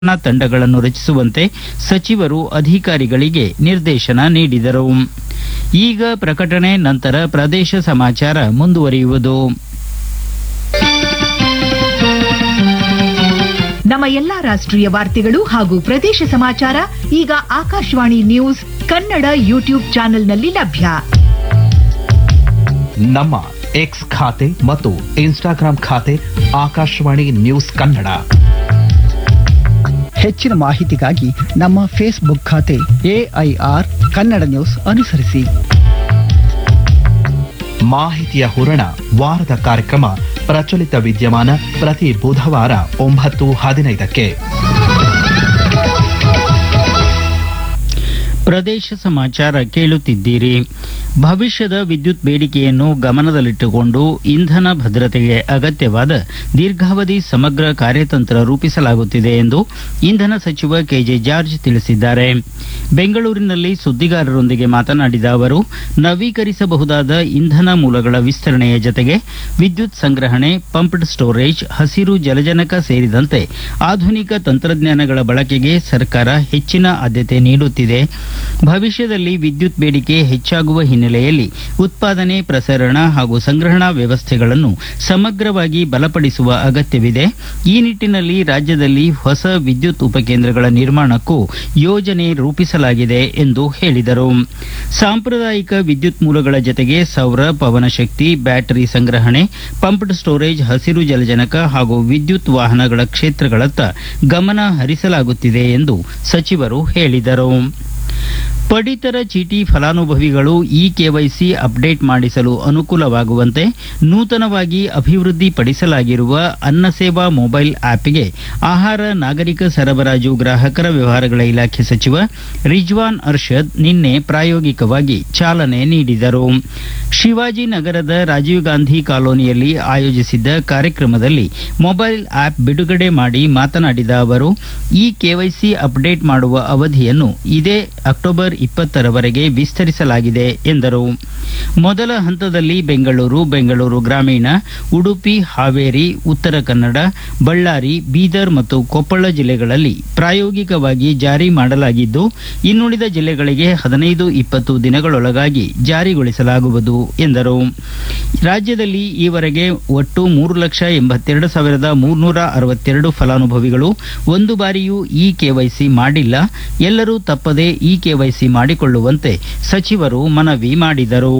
ನ ತಂಡಗಳನ್ನು ರಚಿಸುವಂತೆ ಸಚಿವರು ಅಧಿಕಾರಿಗಳಿಗೆ ನಿರ್ದೇಶನ ನೀಡಿದರು ಈಗ ಪ್ರಕಟಣೆ ನಂತರ ಪ್ರದೇಶ ಸಮಾಚಾರ ಮುಂದುವರಿಯುವುದು ನಮ್ಮ ಎಲ್ಲಾ ರಾಷ್ಟ್ರೀಯ ವಾರ್ತೆಗಳು ಹಾಗೂ ಪ್ರದೇಶ ಸಮಾಚಾರ ಈಗ ಆಕಾಶವಾಣಿ ನ್ಯೂಸ್ ಕನ್ನಡ ಯೂಟ್ಯೂಬ್ ಚಾನೆಲ್ನಲ್ಲಿ ಲಭ್ಯ ನಮ್ಮ ಎಕ್ಸ್ ಖಾತೆ ಮತ್ತು ಇನ್ಸ್ಟಾಗ್ರಾಂ ಖಾತೆ ಆಕಾಶವಾಣಿ ನ್ಯೂಸ್ ಕನ್ನಡ ಹೆಚ್ಚಿನ ಮಾಹಿತಿಗಾಗಿ ನಮ್ಮ ಫೇಸ್ಬುಕ್ ಖಾತೆ ಎಐಆರ್ ಕನ್ನಡ ನ್ಯೂಸ್ ಅನುಸರಿಸಿ ಮಾಹಿತಿಯ ಹೂರಣ ವಾರದ ಕಾರ್ಯಕ್ರಮ ಪ್ರಚಲಿತ ವಿದ್ಯಮಾನ ಪ್ರತಿ ಬುಧವಾರ ಒಂಬತ್ತು ಹದಿನೈದಕ್ಕೆ ಪ್ರದೇಶ ಸಮಾಚಾರ ಕೇಳುತ್ತಿದ್ದೀರಿ ಭವಿಷ್ಯದ ವಿದ್ಯುತ್ ಬೇಡಿಕೆಯನ್ನು ಗಮನದಲ್ಲಿಟ್ಟುಕೊಂಡು ಇಂಧನ ಭದ್ರತೆಗೆ ಅಗತ್ಯವಾದ ದೀರ್ಘಾವಧಿ ಸಮಗ್ರ ಕಾರ್ಯತಂತ್ರ ರೂಪಿಸಲಾಗುತ್ತಿದೆ ಎಂದು ಇಂಧನ ಸಚಿವ ಕೆಜೆ ಜಾರ್ಜ್ ತಿಳಿಸಿದ್ದಾರೆ ಬೆಂಗಳೂರಿನಲ್ಲಿ ಸುದ್ದಿಗಾರರೊಂದಿಗೆ ಮಾತನಾಡಿದ ಅವರು ನವೀಕರಿಸಬಹುದಾದ ಇಂಧನ ಮೂಲಗಳ ವಿಸ್ತರಣೆಯ ಜತೆಗೆ ವಿದ್ಯುತ್ ಸಂಗ್ರಹಣೆ ಪಂಪ್ಡ್ ಸ್ಟೋರೇಜ್ ಹಸಿರು ಜಲಜನಕ ಸೇರಿದಂತೆ ಆಧುನಿಕ ತಂತ್ರಜ್ಞಾನಗಳ ಬಳಕೆಗೆ ಸರ್ಕಾರ ಹೆಚ್ಚಿನ ಆದ್ಯತೆ ನೀಡುತ್ತಿದೆ ಭವಿಷ್ಯದಲ್ಲಿ ವಿದ್ಯುತ್ ಬೇಡಿಕೆ ಹೆಚ್ಚಾಗುವ ಹಿನ್ನೆಲೆಯಲ್ಲಿ ಉತ್ಪಾದನೆ ಪ್ರಸರಣ ಹಾಗೂ ಸಂಗ್ರಹಣಾ ವ್ಯವಸ್ಥೆಗಳನ್ನು ಸಮಗ್ರವಾಗಿ ಬಲಪಡಿಸುವ ಅಗತ್ಯವಿದೆ ಈ ನಿಟ್ಟಿನಲ್ಲಿ ರಾಜ್ಯದಲ್ಲಿ ಹೊಸ ವಿದ್ಯುತ್ ಉಪಕೇಂದ್ರಗಳ ನಿರ್ಮಾಣಕ್ಕೂ ಯೋಜನೆ ರೂಪಿಸಲಾಗಿದೆ ಎಂದು ಹೇಳಿದರು ಸಾಂಪ್ರದಾಯಿಕ ವಿದ್ಯುತ್ ಮೂಲಗಳ ಜತೆಗೆ ಸೌರ ಪವನಶಕ್ತಿ ಬ್ಯಾಟರಿ ಸಂಗ್ರಹಣೆ ಪಂಪ್ಡ್ ಸ್ಟೋರೇಜ್ ಹಸಿರು ಜಲಜನಕ ಹಾಗೂ ವಿದ್ಯುತ್ ವಾಹನಗಳ ಕ್ಷೇತ್ರಗಳತ್ತ ಗಮನ ಹರಿಸಲಾಗುತ್ತಿದೆ ಎಂದು ಸಚಿವರು ಹೇಳಿದರು ಪಡಿತರ ಚೀಟಿ ಫಲಾನುಭವಿಗಳು ಇ ಕೆವೈಸಿ ಅಪ್ಡೇಟ್ ಮಾಡಿಸಲು ಅನುಕೂಲವಾಗುವಂತೆ ನೂತನವಾಗಿ ಅಭಿವೃದ್ಧಿಪಡಿಸಲಾಗಿರುವ ಅನ್ನ ಸೇವಾ ಮೊಬೈಲ್ ಆಪ್ಗೆ ಆಹಾರ ನಾಗರಿಕ ಸರಬರಾಜು ಗ್ರಾಹಕರ ವ್ಯವಹಾರಗಳ ಇಲಾಖೆ ಸಚಿವ ರಿಜ್ವಾನ್ ಅರ್ಷದ್ ನಿನ್ನೆ ಪ್ರಾಯೋಗಿಕವಾಗಿ ಚಾಲನೆ ನೀಡಿದರು ಶಿವಾಜಿನಗರದ ರಾಜೀವ್ ಗಾಂಧಿ ಕಾಲೋನಿಯಲ್ಲಿ ಆಯೋಜಿಸಿದ್ದ ಕಾರ್ಯಕ್ರಮದಲ್ಲಿ ಮೊಬೈಲ್ ಆಪ್ ಬಿಡುಗಡೆ ಮಾಡಿ ಮಾತನಾಡಿದ ಅವರು ಈ ಕೆವೈಸಿ ಅಪ್ಡೇಟ್ ಮಾಡುವ ಅವಧಿಯನ್ನು ಇದೇ ಅಕ್ಟೋಬರ್ ಇಪ್ಪತ್ತರವರೆಗೆ ವಿಸ್ತರಿಸಲಾಗಿದೆ ಎಂದರು ಮೊದಲ ಹಂತದಲ್ಲಿ ಬೆಂಗಳೂರು ಬೆಂಗಳೂರು ಗ್ರಾಮೀಣ ಉಡುಪಿ ಹಾವೇರಿ ಉತ್ತರ ಕನ್ನಡ ಬಳ್ಳಾರಿ ಬೀದರ್ ಮತ್ತು ಕೊಪ್ಪಳ ಜಿಲ್ಲೆಗಳಲ್ಲಿ ಪ್ರಾಯೋಗಿಕವಾಗಿ ಜಾರಿ ಮಾಡಲಾಗಿದ್ದು ಇನ್ನುಳಿದ ಜಿಲ್ಲೆಗಳಿಗೆ ಹದಿನೈದು ಇಪ್ಪತ್ತು ದಿನಗಳೊಳಗಾಗಿ ಜಾರಿಗೊಳಿಸಲಾಗುವುದು ಎಂದರು ರಾಜ್ಯದಲ್ಲಿ ಈವರೆಗೆ ಒಟ್ಟು ಮೂರು ಲಕ್ಷ ಎಂಬತ್ತೆರಡು ಸಾವಿರದ ಮೂರ್ನೂರ ಅರವತ್ತೆರಡು ಫಲಾನುಭವಿಗಳು ಒಂದು ಬಾರಿಯೂ ಇ ಕೆವೈಸಿ ಮಾಡಿಲ್ಲ ಎಲ್ಲರೂ ತಪ್ಪದೆ ಇ ಕೆವೈಸಿ ಮಾಡಿಕೊಳ್ಳುವಂತೆ ಸಚಿವರು ಮನವಿ ಮಾಡಿದರು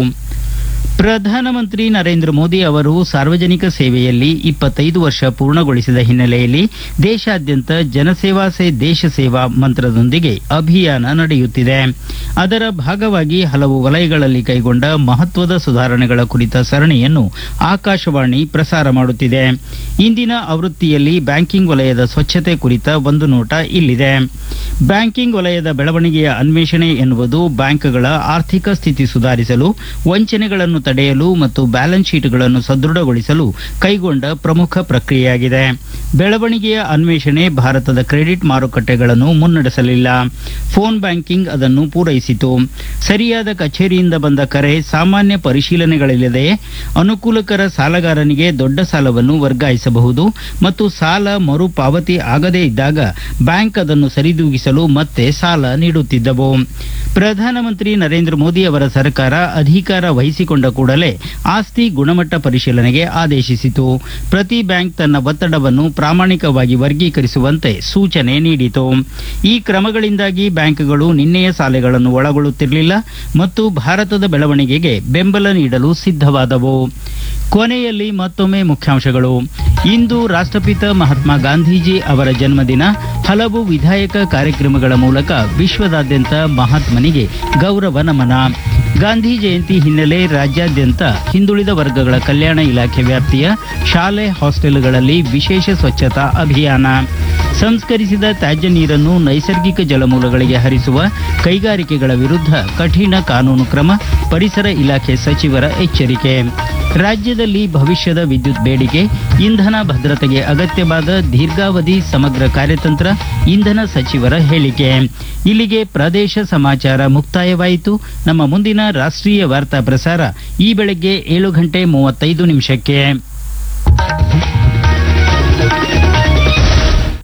ಪ್ರಧಾನಮಂತ್ರಿ ನರೇಂದ್ರ ಮೋದಿ ಅವರು ಸಾರ್ವಜನಿಕ ಸೇವೆಯಲ್ಲಿ ಇಪ್ಪತ್ತೈದು ವರ್ಷ ಪೂರ್ಣಗೊಳಿಸಿದ ಹಿನ್ನೆಲೆಯಲ್ಲಿ ದೇಶಾದ್ಯಂತ ಜನಸೇವಾ ಸೇ ದೇಶ ಸೇವಾ ಮಂತ್ರದೊಂದಿಗೆ ಅಭಿಯಾನ ನಡೆಯುತ್ತಿದೆ ಅದರ ಭಾಗವಾಗಿ ಹಲವು ವಲಯಗಳಲ್ಲಿ ಕೈಗೊಂಡ ಮಹತ್ವದ ಸುಧಾರಣೆಗಳ ಕುರಿತ ಸರಣಿಯನ್ನು ಆಕಾಶವಾಣಿ ಪ್ರಸಾರ ಮಾಡುತ್ತಿದೆ ಇಂದಿನ ಆವೃತ್ತಿಯಲ್ಲಿ ಬ್ಯಾಂಕಿಂಗ್ ವಲಯದ ಸ್ವಚ್ಛತೆ ಕುರಿತ ಒಂದು ನೋಟ ಇಲ್ಲಿದೆ ಬ್ಯಾಂಕಿಂಗ್ ವಲಯದ ಬೆಳವಣಿಗೆಯ ಅನ್ವೇಷಣೆ ಎನ್ನುವುದು ಬ್ಯಾಂಕ್ಗಳ ಆರ್ಥಿಕ ಸ್ಥಿತಿ ಸುಧಾರಿಸಲು ವಂಚನೆಗಳನ್ನು ತಡೆಯಲು ಮತ್ತು ಬ್ಯಾಲೆನ್ಸ್ ಶೀಟ್ಗಳನ್ನು ಸದೃಢಗೊಳಿಸಲು ಕೈಗೊಂಡ ಪ್ರಮುಖ ಪ್ರಕ್ರಿಯೆಯಾಗಿದೆ ಬೆಳವಣಿಗೆಯ ಅನ್ವೇಷಣೆ ಭಾರತದ ಕ್ರೆಡಿಟ್ ಮಾರುಕಟ್ಟೆಗಳನ್ನು ಮುನ್ನಡೆಸಲಿಲ್ಲ ಫೋನ್ ಬ್ಯಾಂಕಿಂಗ್ ಅದನ್ನು ಪೂರೈಸಿತು ಸರಿಯಾದ ಕಚೇರಿಯಿಂದ ಬಂದ ಕರೆ ಸಾಮಾನ್ಯ ಪರಿಶೀಲನೆಗಳಿಲ್ಲದೆ ಅನುಕೂಲಕರ ಸಾಲಗಾರನಿಗೆ ದೊಡ್ಡ ಸಾಲವನ್ನು ವರ್ಗಾಯಿಸಬಹುದು ಮತ್ತು ಸಾಲ ಮರುಪಾವತಿ ಆಗದೇ ಇದ್ದಾಗ ಬ್ಯಾಂಕ್ ಅದನ್ನು ಸರಿದೂಗಿಸಲು ಮತ್ತೆ ಸಾಲ ನೀಡುತ್ತಿದ್ದವು ಪ್ರಧಾನಮಂತ್ರಿ ನರೇಂದ್ರ ಮೋದಿ ಅವರ ಸರ್ಕಾರ ಅಧಿಕಾರ ವಹಿಸಿಕೊಂಡ ಕೂಡಲೇ ಆಸ್ತಿ ಗುಣಮಟ್ಟ ಪರಿಶೀಲನೆಗೆ ಆದೇಶಿಸಿತು ಪ್ರತಿ ಬ್ಯಾಂಕ್ ತನ್ನ ಒತ್ತಡವನ್ನು ಪ್ರಾಮಾಣಿಕವಾಗಿ ವರ್ಗೀಕರಿಸುವಂತೆ ಸೂಚನೆ ನೀಡಿತು ಈ ಕ್ರಮಗಳಿಂದಾಗಿ ಬ್ಯಾಂಕ್ಗಳು ನಿನ್ನೆಯ ಸಾಲೆಗಳನ್ನು ಒಳಗೊಳ್ಳುತ್ತಿರಲಿಲ್ಲ ಮತ್ತು ಭಾರತದ ಬೆಳವಣಿಗೆಗೆ ಬೆಂಬಲ ನೀಡಲು ಸಿದ್ಧವಾದವು ಕೊನೆಯಲ್ಲಿ ಮತ್ತೊಮ್ಮೆ ಮುಖ್ಯಾಂಶಗಳು ಇಂದು ರಾಷ್ಟ್ರಪಿತ ಮಹಾತ್ಮ ಗಾಂಧೀಜಿ ಅವರ ಜನ್ಮದಿನ ಹಲವು ವಿಧಾಯಕ ಕಾರ್ಯಕ್ರಮಗಳ ಮೂಲಕ ವಿಶ್ವದಾದ್ಯಂತ ಮಹಾತ್ಮನಿಗೆ ಗೌರವ ನಮನ ಗಾಂಧಿ ಜಯಂತಿ ಹಿನ್ನೆಲೆ ರಾಜ್ಯಾದ್ಯಂತ ಹಿಂದುಳಿದ ವರ್ಗಗಳ ಕಲ್ಯಾಣ ಇಲಾಖೆ ವ್ಯಾಪ್ತಿಯ ಶಾಲೆ ಹಾಸ್ಟೆಲ್ಗಳಲ್ಲಿ ವಿಶೇಷ ಸ್ವಚ್ಛತಾ ಅಭಿಯಾನ ಸಂಸ್ಕರಿಸಿದ ತ್ಯಾಜ್ಯ ನೀರನ್ನು ನೈಸರ್ಗಿಕ ಜಲಮೂಲಗಳಿಗೆ ಹರಿಸುವ ಕೈಗಾರಿಕೆಗಳ ವಿರುದ್ಧ ಕಠಿಣ ಕಾನೂನು ಕ್ರಮ ಪರಿಸರ ಇಲಾಖೆ ಸಚಿವರ ಎಚ್ಚರಿಕೆ ರಾಜ್ಯದಲ್ಲಿ ಭವಿಷ್ಯದ ವಿದ್ಯುತ್ ಬೇಡಿಕೆ ಇಂಧನ ಭದ್ರತೆಗೆ ಅಗತ್ಯವಾದ ದೀರ್ಘಾವಧಿ ಸಮಗ್ರ ಕಾರ್ಯತಂತ್ರ ಇಂಧನ ಸಚಿವರ ಹೇಳಿಕೆ ಇಲ್ಲಿಗೆ ಪ್ರದೇಶ ಸಮಾಚಾರ ಮುಕ್ತಾಯವಾಯಿತು ನಮ್ಮ ಮುಂದಿನ ರಾಷ್ಟ್ರೀಯ ವಾರ್ತಾ ಪ್ರಸಾರ ಈ ಬೆಳಗ್ಗೆ ಏಳು ಗಂಟೆ ಮೂವತ್ತೈದು ನಿಮಿಷಕ್ಕೆ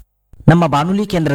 ನಮ್ಮ ಬಾನುಲಿ ಕೇಂದ್ರ